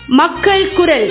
மக்கள் குரல்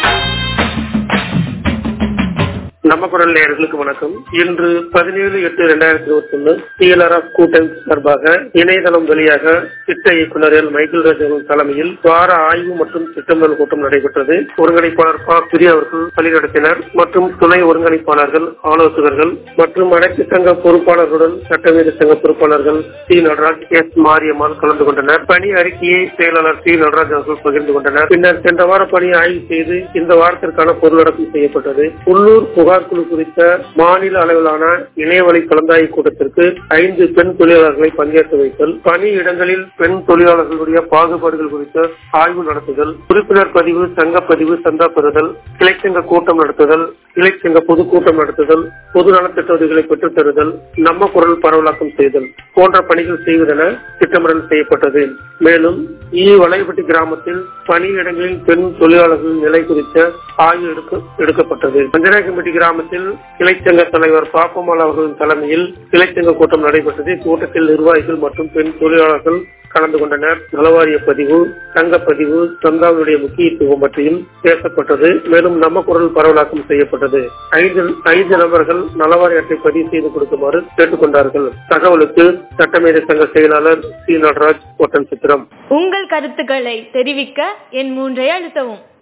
நம்ம குரல் நேயர்களுக்கு வணக்கம் இன்று பதினேழு எட்டு இரண்டாயிரத்தி இருபத்தி ஒண்ணு டிஎல்ஆர்எஃப் கூட்டமைப்பு சார்பாக இணையதளம் வழியாக திட்ட இயக்குநர் எல் மைக்கேல் ராஜ் அவர்கள் தலைமையில் வார ஆய்வு மற்றும் திட்டமிடல் கூட்டம் நடைபெற்றது ஒருங்கிணைப்பாளர் பா பிரியா அவர்கள் வழிநடத்தினர் மற்றும் துணை ஒருங்கிணைப்பாளர்கள் ஆலோசகர்கள் மற்றும் அனைத்து சங்க பொறுப்பாளர்களுடன் சட்டமீறி சங்க பொறுப்பாளர்கள் சி நடராஜ் எஸ் மாரியம்மாள் கலந்து கொண்டனர் பணி அறிக்கையை செயலாளர் சி நடராஜ் அவர்கள் பகிர்ந்து கொண்டனர் பின்னர் சென்ற வார பணியை ஆய்வு செய்து இந்த வாரத்திற்கான பொருளடக்கம் செய்யப்பட்டது உள்ளூர் புகார் குழு குறித்த மாநில அளவிலான இணையவழி கலந்தாய்வு கூட்டத்திற்கு ஐந்து பெண் தொழிலாளர்களை பங்கேற்க வைத்தல் பணி இடங்களில் பெண் தொழிலாளர்களுடைய பாகுபாடுகள் குறித்த ஆய்வு நடத்துதல் உறுப்பினர் பதிவு சங்க பதிவு சந்தா பெறுதல் கிளைச்சங்க கூட்டம் நடத்துதல் கிளைச்சங்க பொதுக்கூட்டம் நடத்துதல் பொது நலத்திட்ட உதவிகளை பெற்றுத் தருதல் நம்ம குரல் பரவலாக்கம் செய்தல் போன்ற பணிகள் செய்வதென திட்டமிடல் செய்யப்பட்டது மேலும் ஈ வளையப்பட்டி கிராமத்தில் பணியிடங்களில் பெண் தொழிலாளர்களின் நிலை குறித்த ஆய்வு எடுக்க எடுக்கப்பட்டது மஞ்சனாக்கம்பட்டி கிராமத்தில் கிளைச்சங்க தலைவர் பாப்பம்மாள் அவர்களின் தலைமையில் கிளைச்சங்க கூட்டம் நடைபெற்றது கூட்டத்தில் நிர்வாகிகள் மற்றும் பெண் தொழிலாளர்கள் கலந்து கொண்டனர் நலவாரிய பதிவு சங்க பதிவு சந்தாவுடைய முக்கியத்துவம் பற்றியும் பேசப்பட்டது மேலும் நம்ம குரல் பரவலாக்கம் செய்யப்பட்டது ஐந்து ஐந்து நபர்கள் நலவாரிய அட்டை பதிவு செய்து கொடுக்குமாறு கேட்டுக்கொண்டார்கள் தகவலுக்கு சட்டமேதை சங்க செயலாளர் சி நடராஜ் கோட்டன் சித்திரம் உங்கள் கருத்துக்களை தெரிவிக்க என் மூன்றை அழுத்தவும்